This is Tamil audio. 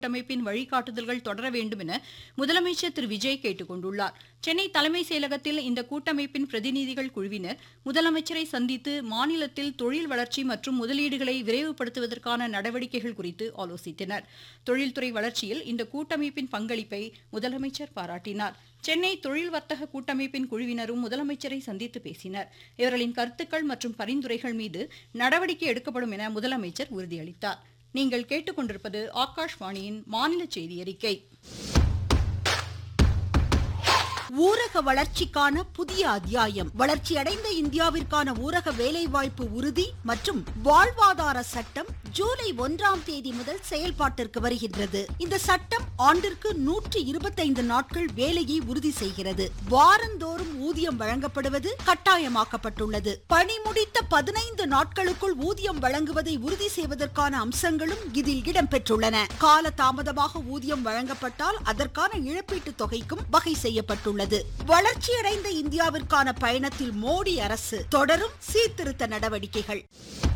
கூட்டமைப்பின் வழிகாட்டுதல்கள் தொடர வேண்டும் என முதலமைச்சர் திரு விஜய் கேட்டுக் கொண்டுள்ளார் சென்னை தலைமைச் செயலகத்தில் இந்த கூட்டமைப்பின் பிரதிநிதிகள் குழுவினர் முதலமைச்சரை சந்தித்து மாநிலத்தில் தொழில் வளர்ச்சி மற்றும் முதலீடுகளை விரைவுபடுத்துவதற்கான நடவடிக்கைகள் குறித்து ஆலோசித்தனர் தொழில்துறை வளர்ச்சியில் இந்த கூட்டமைப்பின் பங்களிப்பை முதலமைச்சர் பாராட்டினார் சென்னை தொழில் வர்த்தக கூட்டமைப்பின் குழுவினரும் முதலமைச்சரை சந்தித்து பேசினர் இவர்களின் கருத்துக்கள் மற்றும் பரிந்துரைகள் மீது நடவடிக்கை எடுக்கப்படும் என முதலமைச்சர் உறுதியளித்தார் நீங்கள் கேட்டுக்கொண்டிருப்பது ஆகாஷ்வாணியின் மாநில செய்தி அறிக்கை ஊரக வளர்ச்சிக்கான புதிய அத்தியாயம் வளர்ச்சியடைந்த இந்தியாவிற்கான ஊரக வேலைவாய்ப்பு உறுதி மற்றும் வாழ்வாதார சட்டம் ஜூலை ஒன்றாம் தேதி முதல் செயல்பாட்டிற்கு வருகின்றது இந்த சட்டம் ஆண்டிற்கு நூற்று இருபத்தைந்து நாட்கள் வேலையை உறுதி செய்கிறது வாரந்தோறும் ஊதியம் வழங்கப்படுவது கட்டாயமாக்கப்பட்டுள்ளது பணி முடித்த பதினைந்து நாட்களுக்குள் ஊதியம் வழங்குவதை உறுதி செய்வதற்கான அம்சங்களும் இதில் இடம்பெற்றுள்ளன கால தாமதமாக ஊதியம் வழங்கப்பட்டால் அதற்கான இழப்பீட்டுத் தொகைக்கும் வகை செய்யப்பட்டுள்ளது வளர்ச்சியடைந்த இந்தியாவிற்கான பயணத்தில் மோடி அரசு தொடரும் சீர்திருத்த நடவடிக்கைகள்